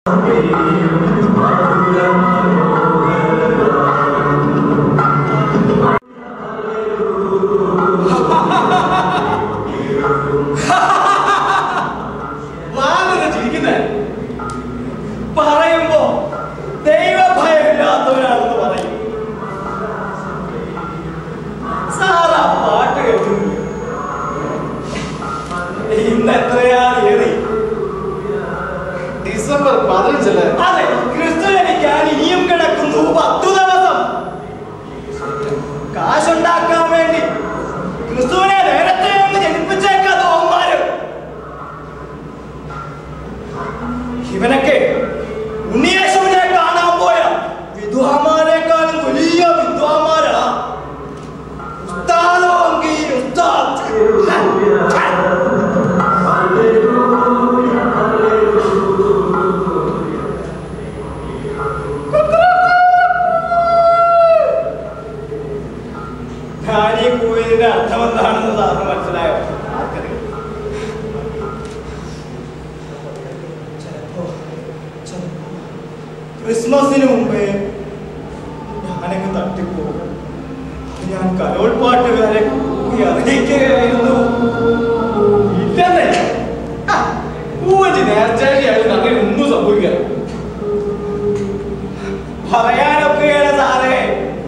വാങ്ങുന്ന ചിരിക്കുന്നേ പറയുമ്പോ ദൈവഭയമില്ലാത്തവരാണെന്ന് പറയും സാറാ പാട്ട് കേൾക്കുന്നില്ല ഇന്ന് എത്രയാ തീയതി ഡിസംബർ പതിനഞ്ചല്ലേ അതെ ക്രിസ്തു ജനിക്കാൻ ഇനിയും കിടക്കുന്നു പത്തു ദിവസം കാശുണ്ടാക്കാൻ വേണ്ടി ക്രിസ്തുവിനെ നേരത്തെ അങ്ങ് ജനിപ്പിച്ചേക്കാത്ത ഓന്മാര് ഇവനൊക്കെ ഉണ്ണിയേശുവിനെ കാണാൻ പോയ വിദ്വാന്മാരെക്കാളും വലിയ വിദ്വാന്മാരാ ഉസ്താദോ എങ്കിൽ ഉസ്താദ് ഞാൻ ഈ കൂവിന്റെ അർത്ഥം എന്താണെന്ന് സാറിന് മനസ്സിലായോ ആർക്കറിയാം ചിലപ്പോ ചിലപ്പോ ക്രിസ്മസിന് മുമ്പേ ഞാനങ്ങ് തട്ടിപ്പോകും ഞാൻ കലോൾപ്പാട്ടുകാരെ കൂടി അറിയിക്കുകയായിരുന്നു ഇല്ലെന്നേ പൂവഞ്ചി നേർച്ചാഴിയായാലും അങ്ങനെ ഒന്നും സംഭവിക്കാം പറയാനൊക്കെയാണ് സാറേ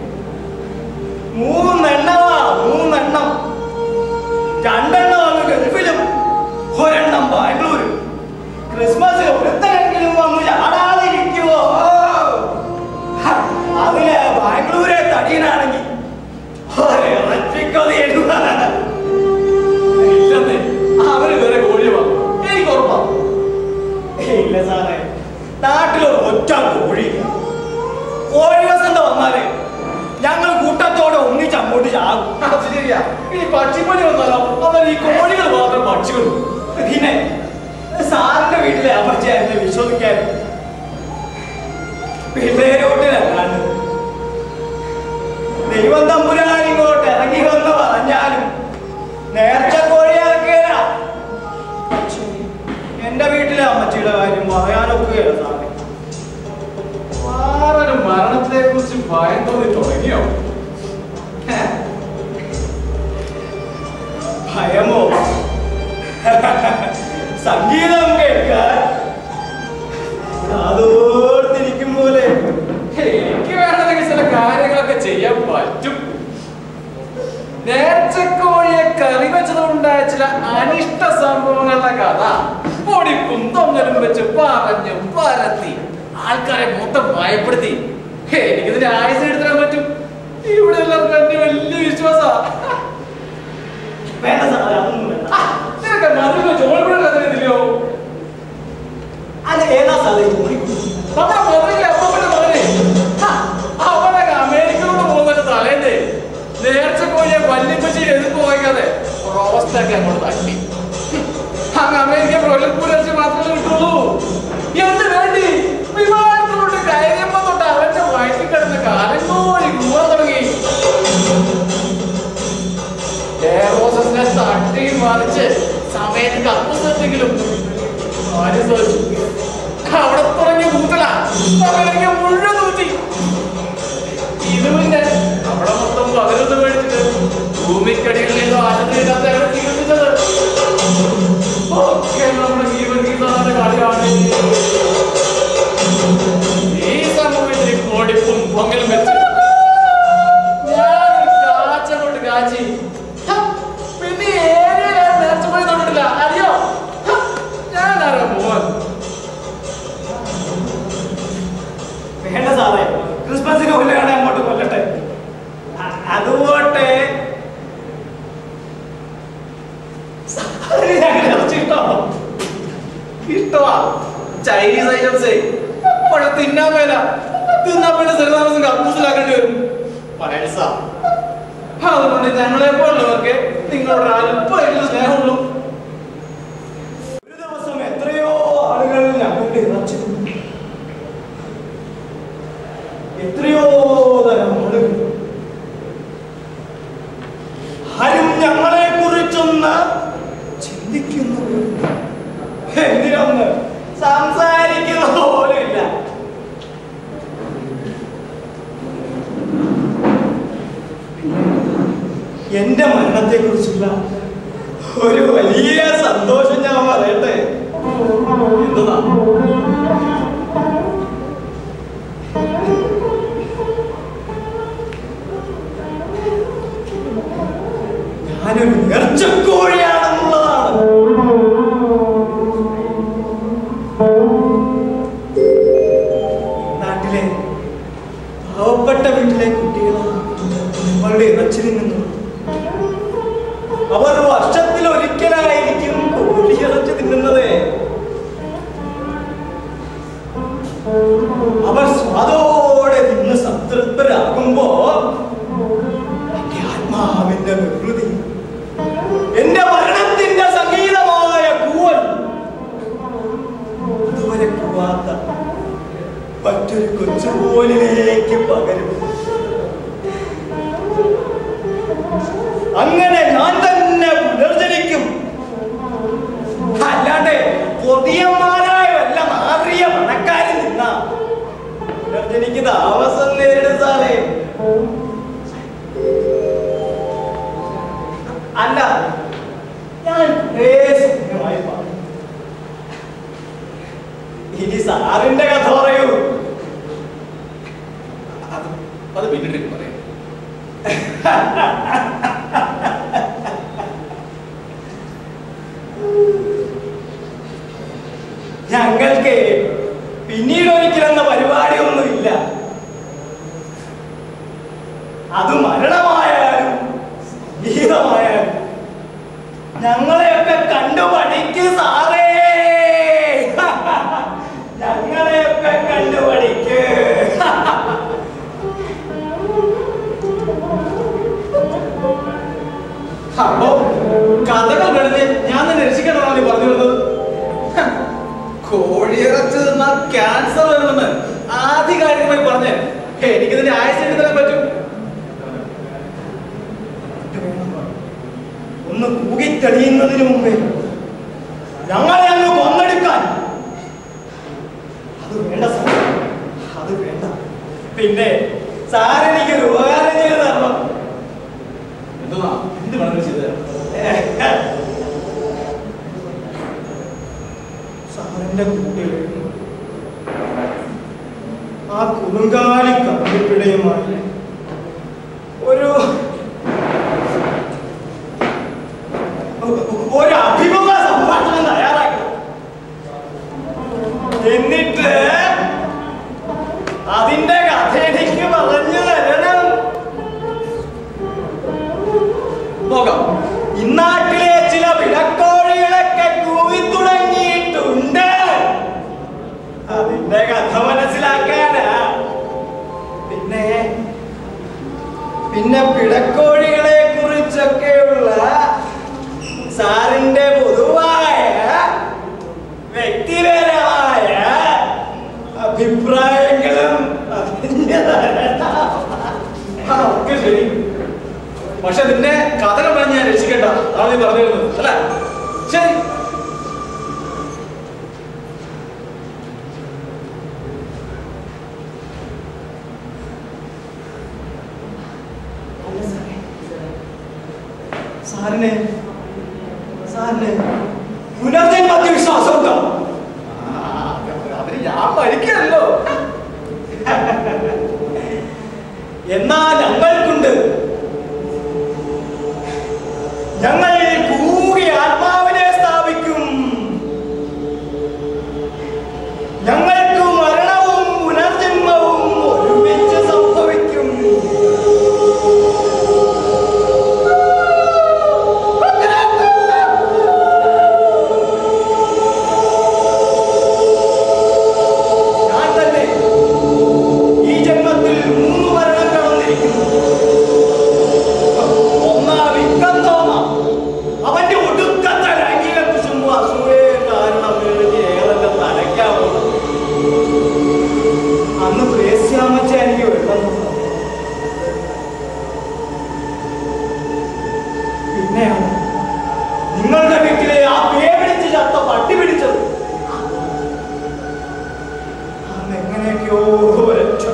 മൂന്നെണ്ണമാ മൂന്നെണ്ണം രണ്ടെണ്ണം അങ്ങ് ഗൾഫിലും ഒരെണ്ണം ബാംഗ്ലൂരും ക്രിസ്മസിന് ഒരുത്തരെങ്കിലും വന്ന് ചാടാതിരിക്കുവോ ഹ, അതില് ബാംഗ്ലൂരെ തടിയനാണെങ്കിൽ ഒരിറച്ചിക്കൊതിയിടുക ഇല്ലെന്നേ അവര് വേറെ കോഴി വാങ്ങും എനിക്ക് ഉറപ്പാ ഇല്ല സാറേ നാട്ടിലൊരു ഒറ്റ കോഴിയില്ല കോഴി വസന്ത വന്നാലേ ഞങ്ങൾ കൂട്ടത്തോടെ ഒന്നിച്ച് അങ്ങോട്ട് ചാകും അത് ശരിയാ ഇനി പക്ഷിപ്പണി വന്നാലോ എന്നാൽ ഈ കോഴികൾ മാത്രം പക്ഷികളും പിന്നെ സാറിന്റെ വീട്ടിലെ അമ്മച്ചായിരുന്നു വിശ്വസിക്കാൻ പിള്ളേരോട്ടിലല്ലാണ്ട് ദൈവം തമ്പുരാൻ ഇങ്ങോട്ട് ഇറങ്ങി വന്ന് പറഞ്ഞാലും നേർച്ച കോഴി ഇറക്കിയല്ല എന്റെ വീട്ടിലെ അമ്മച്ചിയുടെ കാര്യം പറയാനൊക്കെയല്ല സാറേ ആരൊരു മരണത്തെ കുറിച്ച് ഭയം തോന്നി തുടങ്ങിയോ ഹേ. ഭയമോ സംഗീതം കേൾക്കാൻ അതോർത്തിരിക്കും പോലെ എനിക്ക് വേണമെങ്കിൽ ചില കാര്യങ്ങളൊക്കെ ചെയ്യാൻ പറ്റും നേർച്ചക്കോഴിയെ കറി വെച്ചതുകൊണ്ടായ ചില അനിഷ്ട സംഭവങ്ങളുടെ കഥ പൊടിപ്പും തൊങ്ങലും വെച്ച് പറഞ്ഞു പരത്തി ആൾക്കാരെ മൊത്തം ഭയപ്പെടുത്തി എനിക്കിതിന്റെ ആയുസ് എടുത്തിടാൻ പറ്റും ഇവിടെ എല്ലാവർക്കും എന്നെ വലിയ വിശ്വാസ വേണ്ട സാറേ അതൊന്നും വേണ്ട നിനക്ക് മധുര ചോളിപ്പുഴ കഥ ഇതില്ലയോ അത് ഏതാ സാറേ കോഴി നമ്മുടെ മധുരയിലെ അമ്മയുടെ മകനെ ഹ, അവനൊക്കെ അമേരിക്കയിലോട്ട് പോകുന്നതിന്റെ തലേന്ന് നേർച്ച കോഴിയെ വല്യപ്പച്ചി എതിർപ്പ് വായിക്കാതെ റോസ്റ്റൊക്കെ അങ്ങോട്ട് തട്ടി അങ്ങ് അമേരിക്ക ബ്രോയിലർ പുലർച്ചെ മാത്രമേ കിട്ടുള്ളൂ എന്ത് വേണ്ടി വിമാനത്തിലോട്ട് കയറിയപ്പോ തൊട്ട് അവന്റെ വയറ്റിൽ കിടന്ന് കാലം കോഴി കൂവാൻ തുടങ്ങി എയർ ഹോസ്റ്റസിനെ തട്ടി മറിച്ച് സമയത്ത് കപ്പുസെങ്കിലും ആര് തോറ്റു അവിടെ തുടങ്ങിയ കൂത്തല അവരൊക്കെ മുഴുവൻ നൂറ്റി ഇത് പിന്നെ അവിടെ മൊത്തം പകരൊന്ന് മേടിച്ചിട്ട് ഭൂമിക്കടികളിൽ നിന്നോ ആശുപത്രിയില്ലാത്ത എവിടെ ചികിത്സിച്ചത് ഒക്കെ നമ്മുടെ ജീവഗീതാന്റെ കളിയാണ് ഈ സമൂഹത്തിൽ കോടിപ്പും പൊങ്ങലും വെച്ച് ഞാൻ കാച്ച കൊണ്ട് കാച്ചി ഹ, പിന്നെ ഏരിയയിലാണ് നേർച്ചപ്പണി തൊട്ടിട്ടില്ല അറിയോ ഹ, ഞാനാരോ മോൻ വേണ്ട സാറേ ക്രിസ്മസിന് കൊല്ലുകയാണെ അങ്ങോട്ട് കൊല്ലട്ടെ അ- അതുപോട്ടെ സാറിന് ഞങ്ങളുടെ ഇറച്ചി ഇഷ്ടമാണോ ഇഷ്ടമാ ചൈനീസ് ഐറ്റംസ് പക്ഷെ തിന്നാൻ മേല തിന്നാൻ വേണ്ടി സ്ഥിരതാമസം കക്കൂസിലാക്കേണ്ടി വരും പൈസ അതുകൊണ്ട് ഞങ്ങളെ പോലുള്ളവർക്ക് നിങ്ങളോട് അല്പമെങ്കിലും സ്നേഹമുള്ളൂ ഒരു ദിവസം എത്രയോ ആളുകൾ ഞങ്ങളുടെ ഇറച്ചി തിന്നു. എത്രയോ തരം ആളുകൾ ആരും ഞങ്ങളെ കുറിച്ചൊന്ന് ചിന്തിക്കുന്നു എന്തിനൊന്ന് സംസാരിക്കുന്ന പോലും വലിയ സന്തോഷം ഞാൻ പറയട്ടെ എന്തെന്നാ ഞാനൊരു നേർച്ചക്കോഴിയാണെന്നുള്ളതാണ് നാട്ടിലെ പാവപ്പെട്ട വീട്ടിലെ കുട്ടികളാണ് അവരുടെ ഇറച്ചി തിന്നുന്നു അവർ വർഷത്തിൽ ഒരിക്കലായിരിക്കും കോഴി ഇറച്ചി തിന്നുന്നത് അവർ സ്വാദോടെ തിന്ന് സംതൃപ്തരാകുമ്പോ എന്റെ ആത്മാവിന്റെ വികൃതി എന്റെ മരണത്തിന്റെ സംഗീതമായ കൂവൽ ഇതുവരെ കൂവാത്ത മറ്റൊരു കൊച്ചുപോലിലേക്ക് പകരും അങ്ങനെ ഞാൻ തന്നെ പുനർജനിക്കും അല്ലാണ്ട് പൊതിയന്മാരായ വല്ല മാറിയ പണക്കാരിൽ നിന്ന പുനർജനിക്ക് താമസം നേരിടും സാറേ അല്ല ഞാൻ കുറേ സമയമായി പറഞ്ഞു ഇനി സാറിന്റെ കഥ പറയൂ അത് അത് പിന്നീട് പറയാം ഞങ്ങൾക്ക് പിന്നീട് ഒരിക്കലെന്ന പരിപാടിയൊന്നുമില്ല അത് മരണമായാലും ജീവിതമായാലും ഞങ്ങളെയൊക്കെ കണ്ടു പഠിക്ക് സാറേ ഞങ്ങളെയൊക്കെ കണ്ടു പഠിക്ക് അപ്പോ കഥകൾ കഴിഞ്ഞ് ഞാൻ തന്നെ രക്ഷിക്കണമെന്നാണ് നീ പറഞ്ഞു വരുന്നത് ഹ, കോഴിയിറച്ചി തിന്നാൽ ക്യാൻസർ വരുമെന്ന് ആധികാരികമായി പറഞ്ഞ് എനിക്കിതിന്റെ ആയുസ് തരാൻ പറ്റും ഒന്ന് കൂകിത്തെളിയുന്നതിന് മുമ്പേ ഞങ്ങളെ അങ്ങ് കൊന്നെടുക്കാൻ അത് വേണ്ട സാർ അത് വേണ്ട പിന്നെ സാർ എനിക്കൊരു ഉപകാരം ചെയ്തു തരണം എന്തുവാ എന്ത് വേണമെങ്കിലും ചെയ്തു തരാം സാറിന്റെ കൂട്ടിൽ ആ കുറുങ്കാലി കമ്പിപ്പിടയുമായി ഒരു ഒരു അഭിമുഖ സംഭാഷണം തയ്യാറാക്കി എന്നിട്ട് അതിന്റെ കഥ എനിക്ക് പറഞ്ഞു തരണം നോക്കാം ഇന്നാട്ടിലെ ചില പിടക്കോഴികളൊക്കെ കൂവി തുടങ്ങിയിട്ടുണ്ട് അതിന്റെ കഥ മനസ്സിലാക്കാനാ പിന്നെ പിന്നെ പിടക്കോഴികളെ കുറിച്ചൊക്കെയുള്ള സാറിന്റെ പൊതുവായ വ്യക്തിപരമായ അഭിപ്രായങ്ങളും അറിഞ്ഞു തരണം. ആ, ഒക്കെ ശരി പക്ഷെ നിന്നെ കഥകൾ പറഞ്ഞ് ഞാൻ രക്ഷിക്കണ്ട അതാണ് നീ പറഞ്ഞു വരുന്നത് അല്ലേ ശരി അല്ല സാറേ. സാറിന് സാറിന് പുനർജന്മത്തിൽ വിശ്വാസമുണ്ടോ ആ, അതിന് ഞാൻ മരിക്കല്ലോ എന്നാ ഞങ്ങൾക്കുണ്ട് ഞങ്ങൾ കൂടി ആത്മാവിനെ സ്ഥാപിക്കും ഞങ്ങൾക്ക് മരണവും പുനർജന്മവും ഒരുമിച്ച് സംഭവിക്കും ഞാൻ തന്നെ ഈ ജന്മത്തിൽ മൂന്ന് മരണം കടന്നിരിക്കുന്നു ഒന്നാ വിക്രം തോമ അവന്റെ ഒടുക്കത്തെ ലൈംഗിക കുശുമ്പ് അസൂയ കാരണം എനിക്ക് ഏതെല്ലാം തലയ്ക്കാവോ അന്ന് ത്രേസ്യാമച്ച എനിക്ക് വെള്ളം തന്നു. പിന്നെയാണ് നിങ്ങളുടെ വീട്ടിലെ ആ പേ പിടിച്ച് ചത്ത പട്ടി പിടിച്ചത് അന്ന് എങ്ങനെയൊക്കെയോ രക്ഷ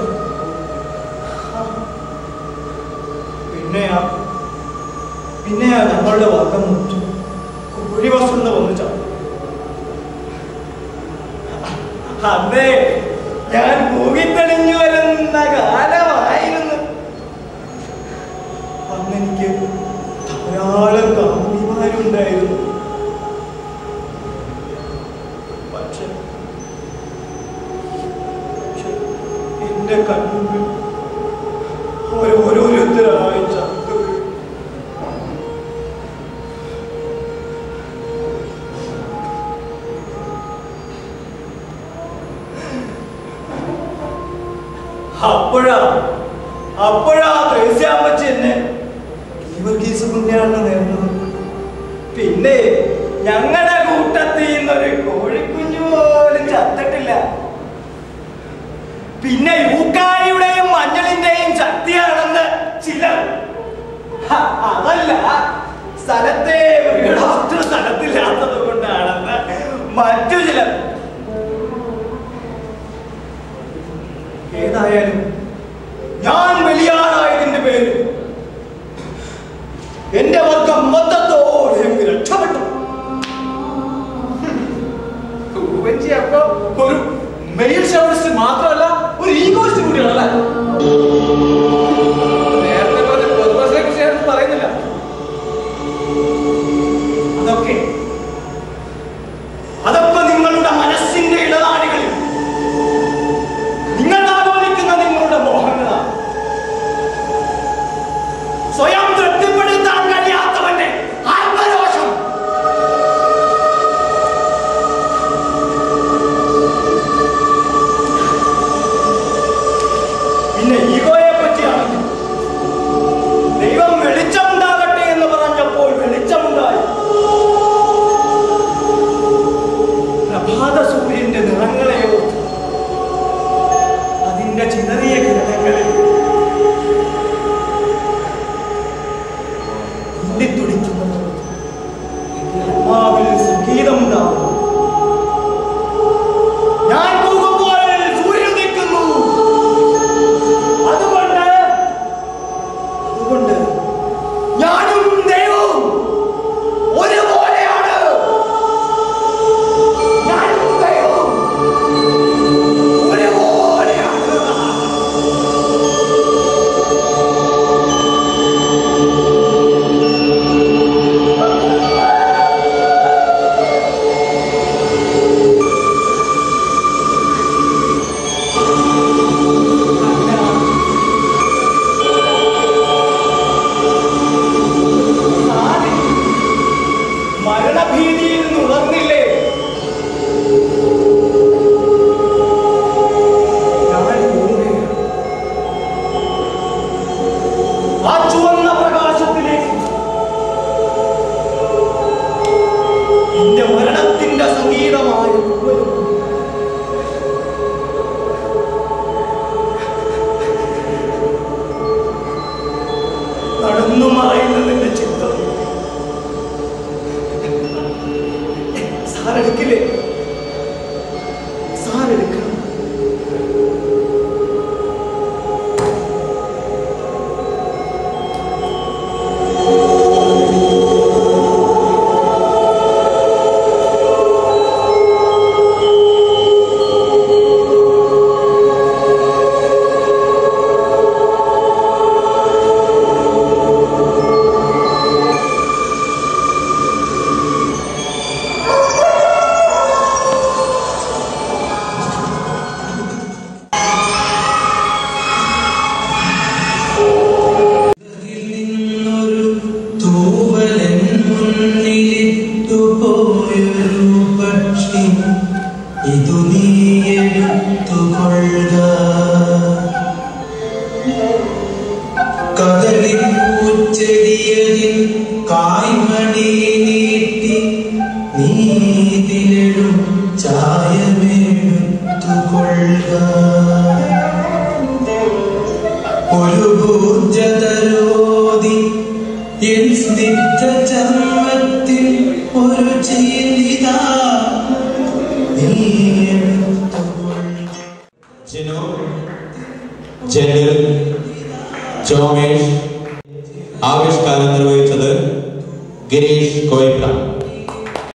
പിന്നെയാ പിന്നെയാ ഞങ്ങളുടെ വർഗം മുറിച്ചു കോഴി അന്നേ ഞാൻ കൂകിത്തെളിഞ്ഞു വരുന്ന കാലമായിരുന്നു അന്ന് എനിക്ക് ധാരാളം കാമുകിമാരുണ്ടായിരുന്നു പക്ഷെ പക്ഷെ എന്റെ കണ്ണുകൾ അവർ ഓരോരുത്തരായി ചത്തു അപ്പോഴാ അപ്പോഴാ ത്രേസ്യാമ്മച്ചി എന്നെ ഗീവർഗീസ് പുണ്യാണ് നേർന്നത് പിന്നെ ഞങ്ങളുടെ കൂട്ടത്തിൽ നിന്നൊരു കോഴിക്കുഞ്ഞു പോലും ചത്തിട്ടില്ല പിന്നെ യൂക്കാരിയുടെയും മഞ്ഞളിന്റെയും ശക്തിയാണെന്ന് ചിലർ ഹ, അതല്ല സ്ഥലത്തെ ഒരു ഡോക്ടർ സ്ഥലത്തില്ലാത്തത് കൊണ്ടാണെന്ന് മറ്റു ചിലർ ഏതായാലും ഞാൻ വലിയാളായതിന്റെ പേര് എന്റെ വർഗം മൊത്തത്തോടെ അങ്ങ് രക്ഷപ്പെട്ടു ഉവ്വഞ്ചി അപ്പൊ ഒരു മെയിൽ ഷവറിസ്റ്റ് മാത്രമല്ല ഒരു ഈഗോയിസ്റ്റ് കൂടിയാണല്ലേ നേരത്തെ പറഞ്ഞ പ്രതിഭാസത്തെ കുറിച്ച് ഞാൻ പറയുന്നില്ല അതൊക്കെ അതൊക്കെ നിങ്ങളുടെ മനസ്സിന്റെ ഇടനാടികളിൽ നിങ്ങൾ ആലോചിക്കുന്ന നിങ്ങളുടെ മോഹങ്ങളാണ് സ്വയം തൃപ്തിപ്പെടുത്താൻ കഴിയാത്തവന്റെ ആത്മരോഷം പിന്നെ ഈഗോയെ പറ്റിയാണെങ്കിൽ ദൈവം വെളിച്ചമുണ്ടാകട്ടെ എന്ന് പറഞ്ഞപ്പോൾ വെളിച്ചമുണ്ടായി പ്രഭാത സൂര്യന്റെ നിറങ്ങളെയോ അതിന്റെ ചിതറിയ കിരണങ്ങളിൽ തുടിത്തുടിക്കുന്നത് ആത്മാവിൽ സംഗീതമുണ്ടാകും ഞാൻ പോകുമ്പോൾ സൂര്യൻ നിൽക്കുന്നു അതുകൊണ്ട് അതുകൊണ്ട് ഞാനും ദൈവവും ഒരുപോലെയാണ് ഞാനും ദൈവവും ഒരുപോലെയാണ് സാധി മരണഭീതിയിൽ നിന്ന് ഉണർന്നില്ലേ ഞാൻ പോവുകയാണ്. ആ ചുവന്ന പ്രകാശത്തിലേക്ക് എന്റെ മരണത്തിന്റെ സംഗീതമായ പൂവലും നടന്നു മറയുന്നതിന്റെ ചിത്രം സാറെടുക്കില്ലേ സാറെടുക്കണം നിന്നൊരു തൂവലൻ മുന്നിലിട്ടു പോയൊരു പക്ഷി ഇതു നീ എടുത്തുകൊള്ളുക കദളിപ്പൂച്ചെടിയതിൽ കായ്മണി നീട്ടി നീതിലെഴും ചായമെടുത്തുകൊള്ളുക ഒരു ഭൂജതരോതി എൻ സ്നിഗ്ധ ചർമ്മത്തിൽ ഒരു ചീലിത നീ എടുത്തുകൊള്ളുക ജിനു ജെനിൽ ജോമേഷ് ആവിഷ്കാരം നിർവഹിച്ചത് ഗിരീഷ് കോയിപ്ര